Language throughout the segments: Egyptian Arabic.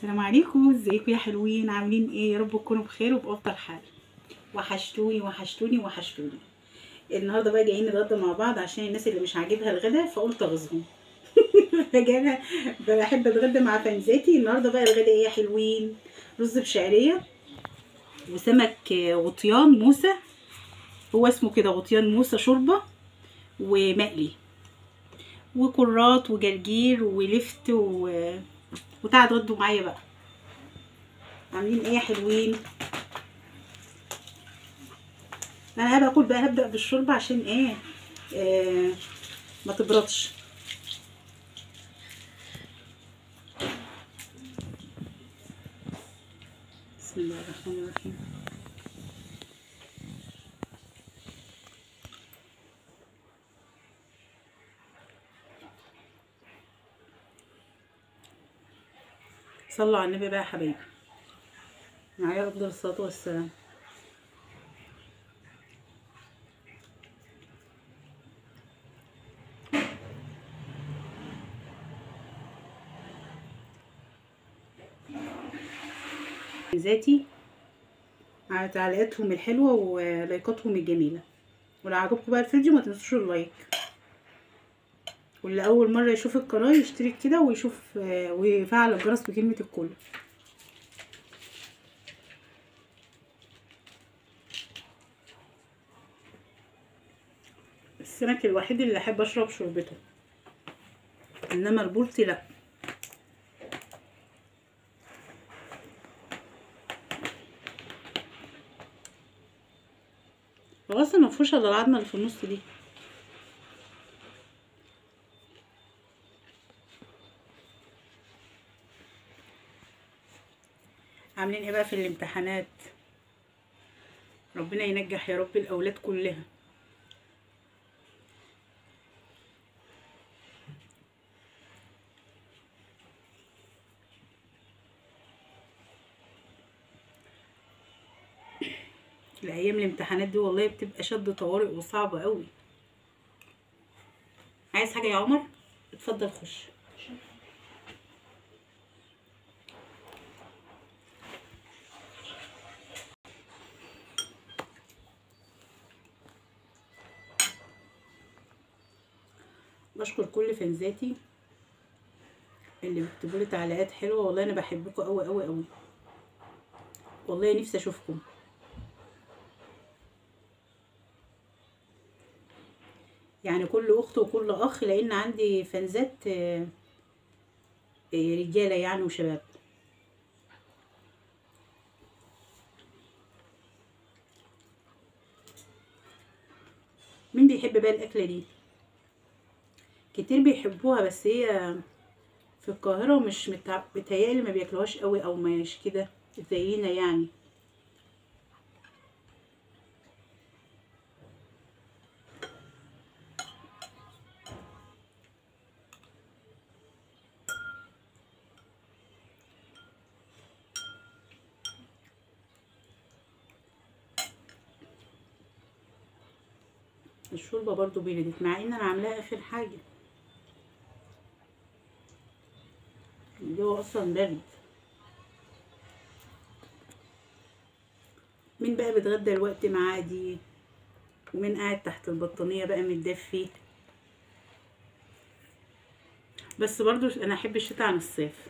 السلام عليكم ازيكم يا حلوين عاملين ايه يا رب تكونوا بخير وبافضل حال وحشتوني وحشتوني وحشتوني النهارده بقى جايين نتغدى مع بعض عشان الناس اللي مش عاجبها الغدا فقلت اغيظهم فجانا بحب اتغدى مع فانزاتي النهارده بقى الغدا ايه يا حلوين رز بشعريه وسمك غطيان موسى هو اسمه كده غطيان موسى شوربه ومقلي وكرات وجرجير ولفت و... وتعالوا اتغدوا معايا بقى عاملين ايه يا حلوين انا هبقى اكل بقى هبدا بالشوربه عشان ايه آه ما تبردش بسم الله الرحمن الرحيم صلوا على النبي بقى يا حبايبي معايا افضل الصلاه والسلام ذاتي على تعليقاتهم الحلوه ولايكاتهم الجميله ولو عجبكم بقى الفيديو ما تنسوش اللايك واللي اول مره يشوف القناه يشترك كده ويشوف ويفعل الجرس بكلمه الكل السمك الوحيد اللي احب اشرب شوربته انما البولتي لا هو اصلا مفيهوش الا العظمه اللي في النص دي عاملين ايه بقى في الامتحانات ربنا ينجح يا رب الاولاد كلها الايام الامتحانات دي والله بتبقى شد طوارئ وصعبه قوي عايز حاجه يا عمر اتفضل خش بشكر كل فانزاتي اللي بيكتبوا لي تعليقات حلوه والله انا بحبكم قوي قوي قوي والله نفسي اشوفكم يعني كل اخت وكل اخ لان عندي فانزات رجاله يعني وشباب مين بيحب بقى الاكله دي كتير بيحبوها بس هي في القاهرة مش متع... بتهيألي ما بياكلوهاش قوي او مش كده زينا يعني الشوربة برضو بردت مع ان انا عاملاها اخر حاجة الجو اصلا برد مين بقى بيتغدى الوقت معاه دي ومين قاعد تحت البطانية بقى متدفي بس برضو انا احب الشتاء عن الصيف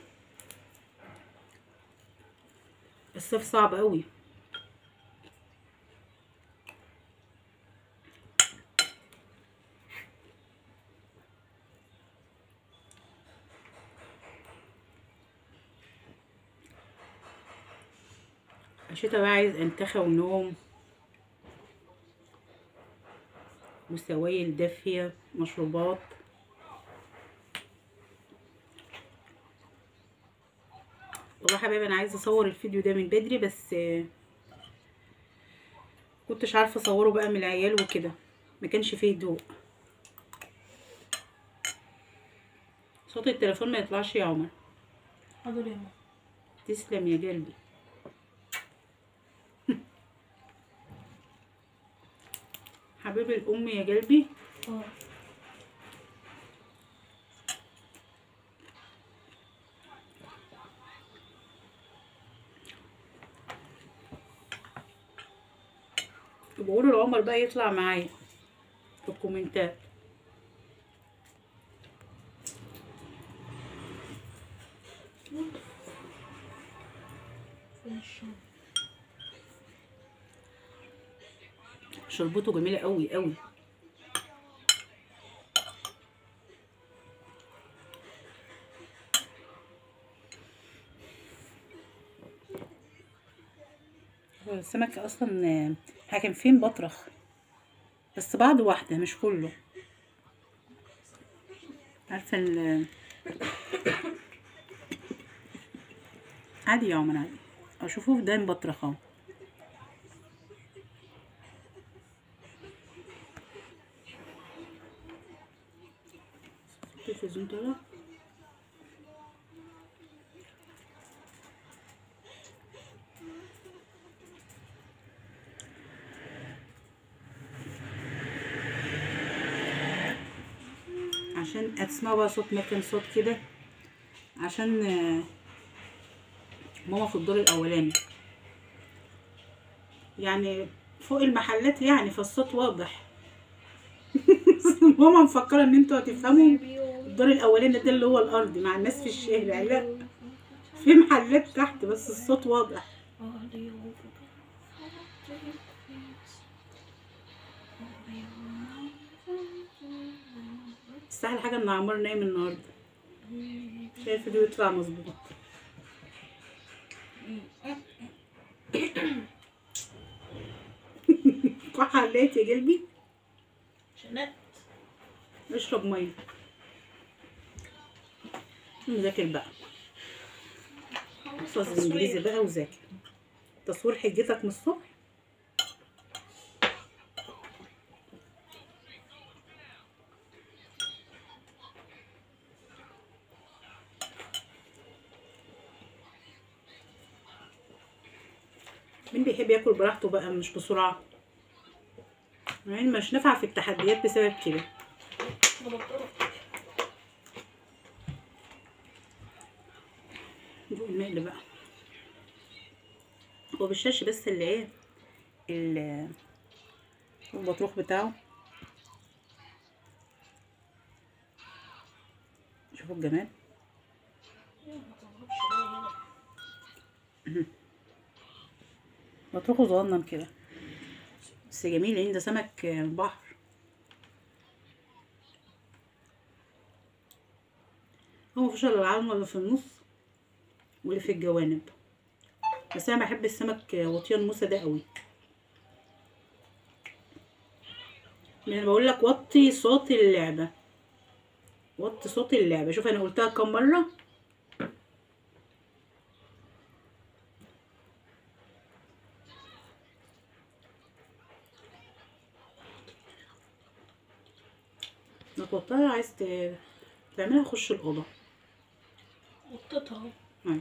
الصيف صعب قوي الشتا بقى عايز انتخى ونوم وسوائل دافية مشروبات والله حبايبي انا عايزه اصور الفيديو ده من بدري بس كنتش عارفه اصوره بقى من العيال وكده ما كانش فيه ضوء صوت التليفون ما يطلعش يا عمر حاضر يا ماما تسلم يا قلبي حبيب الام يا قلبي اه بقولوا لعمر بقى يطلع معايا في الكومنتات شربته جميلة قوي قوي هو السمك اصلا آه، حاكم فين بطرخ بس بعض واحدة مش كله عارفة ال عادي يا عمر عادي اشوفه في دايم بطرخ اهو التلفزيون طلع عشان اسمع بقى صوت مكان صوت كده عشان آه، ماما في الدور الاولاني يعني فوق المحلات يعني فالصوت واضح ماما مفكره ان انتوا هتفهموا الدور الاولاني ده اللي هو الارض مع الناس في الشارع لا في محلات تحت بس الصوت واضح بس احلى حاجه ان عمار نايم النهارده شايف الفيديو يطلع مظبوط كح عليت يا قلبي شنات اشرب ميه نذاكر بقى احفظ الانجليزي بقى وذاكر تصوير حجتك من الصبح مين بيحب ياكل براحته بقى مش بسرعة يعني مش نافعة في التحديات بسبب كده دوق المقل بقى هو بالشاش بس اللي ايه ال- البطروخ بتاعه شوفوا الجمال بطروخه صغنن كده بس جميل لان ده سمك بحر هو مفيش الا العظمه اللي في النص واللي في الجوانب بس انا بحب السمك وطيان موسى ده قوي انا بقول لك وطي صوت اللعبه وطي صوت اللعبه شوف انا قلتها كم مره لو توطيها عايز ت- تعملها خش الاوضه وطيتها اهو أهي.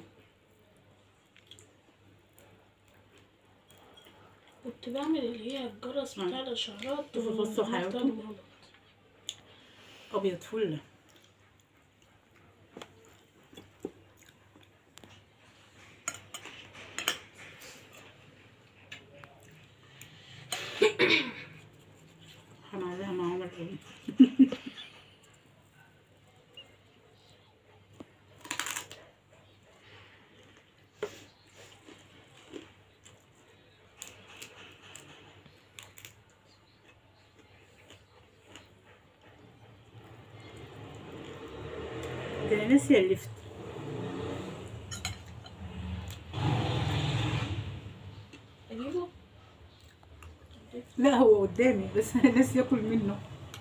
كنت بعمل اللي هي الجرس بتاع الاشارات شوفوا بصوا وعملتها حلاوته. بالغلط. ابيض فل هنعملها مع عمر قوي ده انا ناسيه اللفت اجيبه لا هو قدامي بس انا ناسيه اكل منه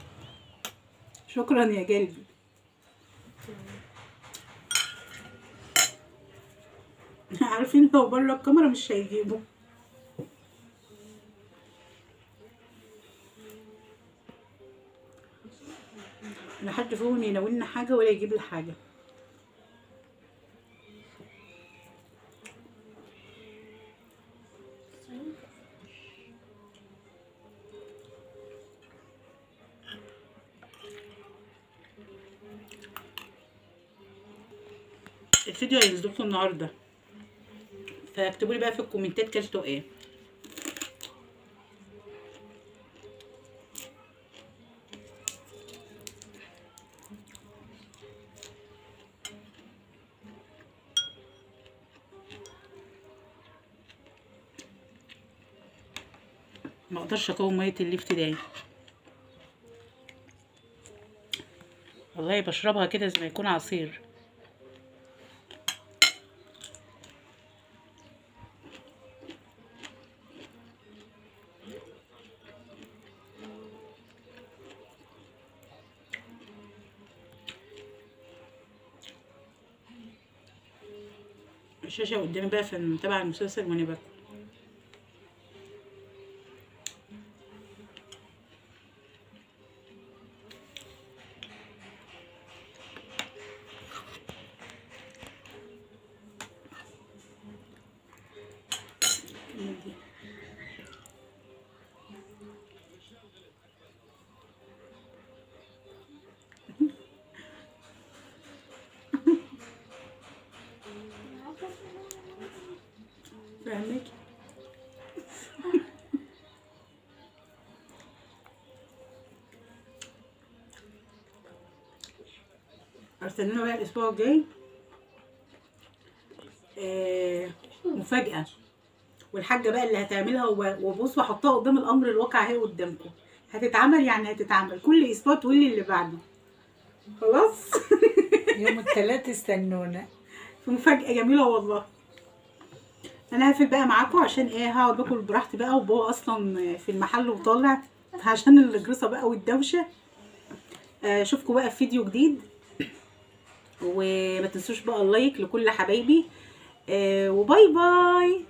شكرا يا قلبي عارفين لو بره الكاميرا مش هيجيبه لا حد فيهم يناولنا حاجة ولا يجيب لي حاجة الفيديو هينزل لكم النهارده فاكتبوا لي بقى في الكومنتات كلتوا ايه ما اقدرش اقاوم ميه الليفت ده والله بشربها كده زي ما يكون عصير الشاشة قدامي بقى في متابعة المسلسل وانا باكل فاهمك استنونا بقى الاسبوع الجاي آه مفاجأة والحاجة بقى اللي هتعملها و- وبص واحطها قدام الامر الواقع اهي قدامكم هتتعمل يعني هتتعمل كل اسبوع تقولي اللي بعده خلاص يوم الثلاث استنونا في مفاجأة جميلة والله انا هقفل بقى معاكم عشان ايه هقعد باكل براحتي بقى وبابا اصلا في المحل وطالع عشان الجرصة بقى والدوشة آه، اشوفكم بقى في فيديو جديد وما تنسوش بقى اللايك لكل حبايبي آه، وباي باي